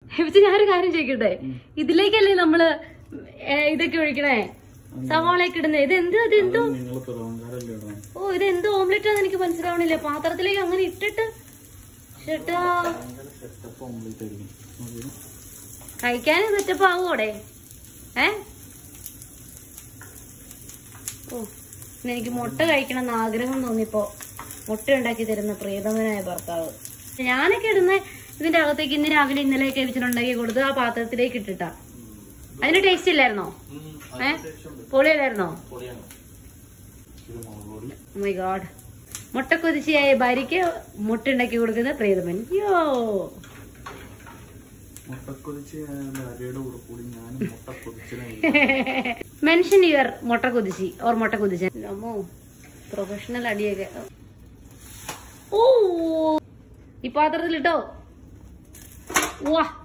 ഇപ്പൊ ഞാനൊരു കാര്യം ചോദിക്കട്ടെ ഇതിലേക്കല്ലേ നമ്മള് ഏ, ഇതൊക്കെ ഒഴിക്കണേ സവാളയൊക്കെ ഇടുന്നത് ഇത് എന്ത് ഇത് എന്തോ നിങ്ങൾ പിറവങ്കാരല്ലേ ഇടണം ഓ ഇത് എന്ത് ഓംലെറ്റ് ആണെന്ന് എനിക്ക് മനസ്സിലാവണില്ല പാത്രത്തിലേക്ക് അങ്ങനെ ഇട്ടിട്ട് ചേട്ടാ ഭയങ്കര സെറ്റപ്പ് ഓംലേറ്റ് ആയിരിക്കും നോക്കിയോ. കഴിക്കാൻ സെറ്റപ്പ് ആവോടെ ഏ ഓ ഇന്ന് എനിക്ക് മുട്ട കഴിക്കണം എന്ന് ആഗ്രഹം തോന്നിയപ്പോ മുട്ട ഉണ്ടാക്കി തരുന്ന പ്രിയതമനായ ഭർത്താവ് ഞാനൊക്കെ ഇടുന്ന ഇതിന്റെ അകത്തേക്ക് ഇന്ന് രാവിലെ ഇന്നലെയൊക്കെ വെച്ചിട്ടുണ്ടാക്കി കൊടുത്ത് ആ പാത്രത്തിലേക്ക് ഇട്ടിട്ടാ അതിന് ടേസ്റ്റ് ഇല്ലായിരുന്നോ ഏ പൊളിയല്ലായിരുന്നോ പൊടിയാണ് ഇത് മുളക് പൊടി മൈ ഗോഡ് മുട്ട കൊതിച്ചിയായ ഭാര്യയ്ക്ക് മുട്ട ഉണ്ടാക്കി കൊടുക്കുന്ന പ്രിയതമൻ യോ മുട്ടക്കൊതിച്ച് ഭാര്യയുടെ കൂടെ കൂടി ഞാനും മുട്ടക്കൊതിച്ചിലായി മെൻഷൻ യുവർ മുട്ട കുതിച്ചി ഓർ മുട്ട കുതിച്ച അമ്മോ പ്രൊഫഷണൽ അടിയൊക്കെ ഓ ഈ പാത്രത്തിലിട്ടോ വാ